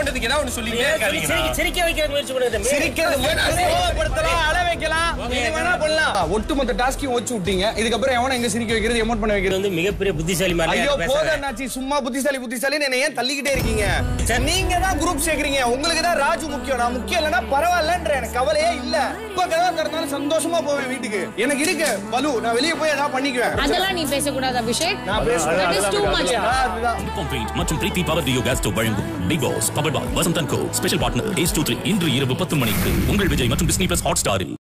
பண்றதுக்கு ஏதாவது ஒண்ணு சொல்லிக்கிட்டே இருக்காதீங்க சிரிக்க- சிரிக்க வைக்கிற முயற்சி பண்ணுங்க தம்பி. சிரிக்கிறது வேணா, கோவப்படுத்தலாம், அழ வைக்கலாம், இது வேணா பண்ணலாம். ஒட்டுமொத்த டாஸ்கையும் வச்சு விட்டீங்க இதுக்கப்புறம் எவனை எங்க சிரிக்க வைக்கிறது எமோட் பண்ண இது வைக்கிறது வந்து மிகப்பெரிய புத்திசாலி மாதிரி ஐயோ பேசுறேன். போதும் அண்ணாச்சி சும்மா புத்திசாலி புத்திசாலி என்ன ஏன் தள்ளிக்கிட்டே இருக்கீங்க நீங்க தான் குரூப் சேர்க்கறீங்க உங்களுக்கு தான் ராஜு முக்கியம் நான் முக்கியம் இல்லைன்னா பரவாயில்லன்ற எனக்கு கவலையே இல்ல இப்ப கதவை திறந்தாலும் சந்தோஷமா போவேன் வீட்டுக்கு எனக்கு இருக்கு பலு நான் வெளியே போய் ஏதாவது பண்ணிக்குவேன் அதெல்லாம் நீ பேசக்கூடாது அபிஷேக் நான் பேசுறேன் That is too much. அதுதான் காம்ப்ளீட் மற்றும் Preethi power duo gas stove வழங்கும் big boss power boy Vasanth and co special partner ஏஸ் டூ த்ரீ இன்று இரவு பத்து மணிக்கு உங்கள் விஜய் மற்றும் டிஸ்னி பிளஸ் ஹாட் ஸ்டாரில்